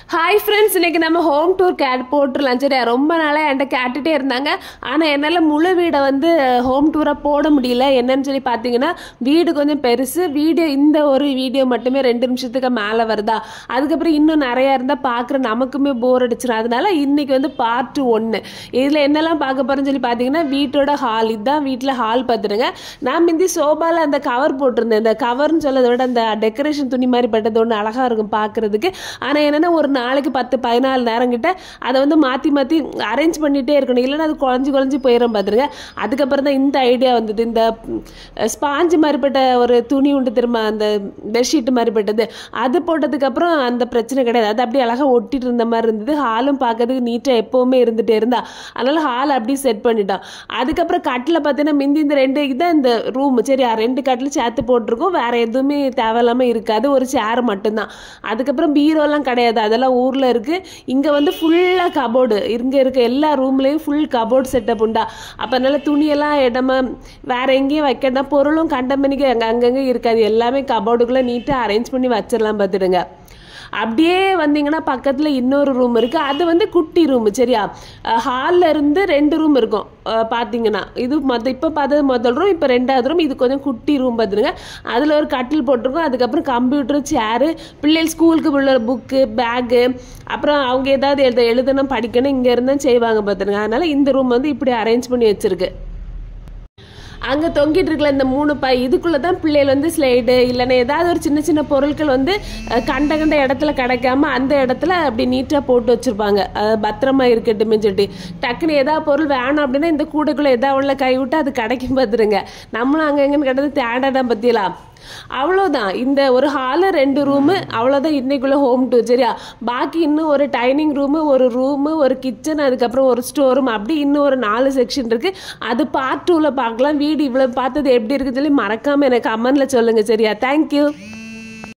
hi friends இன்னைக்கு நம்ம home tour gate போட்டுடலாம் சரியா ரொம்ப நாளாக என்கிட்ட கேட்டுகிட்டே இருந்தாங்க ஆனால் என்னால் முழு வீடை வந்து ஹோம் டூராக போட முடியல என்னன்னு சொல்லி பார்த்தீங்கன்னா வீடு கொஞ்சம் பெருசு வீடியோ இந்த ஒரு வீடியோ மட்டுமே ரெண்டு நிமிஷத்துக்கு மேலே வருதா அதுக்கப்புறம் இன்னும் நிறையா இருந்தால் பார்க்குற நமக்குமே போர் அடிச்சிடும் அதனால இன்னைக்கு வந்து பார்ட் ஒன்று இதில் என்னெல்லாம் பார்க்க போகிறேன்னு சொல்லி பார்த்தீங்கன்னா வீட்டோட ஹால் இதுதான் வீட்டில் ஹால் பார்த்துடுங்க நான் முந்தி சோபாவில் அந்த கவர் போட்டிருந்தேன் இந்த கவர்னு சொல்லதை விட அந்த டெக்கரேஷன் துணி மாதிரி பட்டது ஒன்று அழகாக இருக்கும் பார்க்குறதுக்கு ஆனால் என்னென்னா ஒரு நாளைக்கு பத்து பதினாலு நேரம் கிட்ட அதை வந்து மாற்றி மாற்றி அரேஞ்ச் பண்ணிகிட்டே இருக்கணும் இல்லைன்னா அது குழஞ்சி குழஞ்சி போயிடும் பார்த்துருங்க அதுக்கப்புறம் தான் இந்த ஐடியா வந்தது இந்த ஸ்பாஞ்சு மாதிரிப்பட்ட ஒரு துணி உண்டு திரும்ப அந்த பெட்ஷீட் மாதிரிப்பட்டது அது போட்டதுக்கப்புறம் அந்த பிரச்சனை கிடையாது அது அப்படியே அழகாக ஒட்டிட்டு இருந்த மாதிரி இருந்தது ஹாலும் பார்க்கறதுக்கு நீட்டாக எப்போவுமே இருந்துகிட்டே இருந்தா அதனால் ஹால் அப்படியே செட் பண்ணிட்டோம் அதுக்கப்புறம் கட்டில் பார்த்தீங்கன்னா மிந்தி இந்த ரெண்டு இதான் இந்த ரூம் சரி ரெண்டு கட்டில் சேர்த்து போட்டிருக்கோம் வேற எதுவுமே தேவையில்லாமல் இருக்காது ஒரு சேர் மட்டும்தான் அதுக்கப்புறம் பீரோலாம் கிடையாது அதெல்லாம் ஊரில் இருக்குது இங்கே வந்து ஃபுல்லாக கபோர்டு இங்கே இருக்க எல்லா ரூம்லேயும் ஃபுல் கபோர்டு செட்டப் உண்டா அப்போ அதனால துணியெல்லாம் இடமா வேற எங்கேயும் வைக்கணும் பொருளும் கண்டமணிக்கு அங்கே அங்கங்கே இருக்காது எல்லாமே கபோர்டுக்குள்ளே நீட்டாக அரேஞ்ச் பண்ணி வச்சிடலாம் பார்த்துடுங்க அப்படியே வந்தீங்கன்னா பக்கத்தில் இன்னொரு ரூம் இருக்குது அது வந்து குட்டி ரூம் சரியா ஹாலில் இருந்து ரெண்டு ரூம் இருக்கும் அஹ் பார்த்தீங்கன்னா இது மொத்த இப்போ பார்த்தது முதல் ரூம் இப்போ ரெண்டாவது ரூம் இது கொஞ்சம் குட்டி ரூம் பார்த்துருங்க அதில் ஒரு கட்டில் போட்டிருக்கோம் அதுக்கப்புறம் கம்ப்யூட்டர் சேரு பிள்ளைகள் ஸ்கூலுக்கு உள்ள புக்கு பேக்கு அப்புறம் அவங்க ஏதாவது எழுத எழுதணும் படிக்கணும் இங்கே இருந்தால் செய்வாங்க பார்த்துருங்க அதனால் இந்த ரூம் வந்து இப்படி அரேஞ்ச் பண்ணி வச்சுருக்கு அங்கே தொங்கிட்டு இருக்கல இந்த மூணு பை இதுக்குள்ளே தான் பிள்ளைகள் வந்து ஸ்லைடு இல்லைன்னா ஏதாவது ஒரு சின்ன சின்ன பொருட்கள் வந்து அஹ், கண்ட கண்ட இடத்துல கிடைக்காம அந்த இடத்துல அப்படி நீட்டாக போட்டு வச்சுருப்பாங்க பத்திரமா இருக்கட்டுமே சொல்லிட்டு டக்குன்னு ஏதாவது பொருள் வேணும் அப்படின்னா இந்த கூடைக்குள்ளே ஏதாவது உள்ள கை விட்டு அது கிடைக்கும் பார்த்துருங்க நம்மளும் அங்கே எங்கன்னு கிடந்து தேடாதான் பற்றியலாம் அவ்வளோதான் இந்த ஒரு ஹாலு ரெண்டு ரூமு அவ்வளோதான் இன்னைக்குள்ள ஹோம் டூர் சரியா பாக்கி இன்னும் ஒரு டைனிங் ரூமு ஒரு ரூமு ஒரு கிச்சன் அதுக்கப்புறம் ஒரு ஸ்டோர் ரூம் அப்படி இன்னும் ஒரு நாலு செக்ஷன் இருக்கு அது பார்ட் டூவில் பார்க்கலாம் வீடு இவ்வளோ பார்த்தது எப்படி இருக்குன்னு சொல்லி மறக்காம எனக்கு கமெண்ட்ல சொல்லுங்க சரியா தேங்க்யூ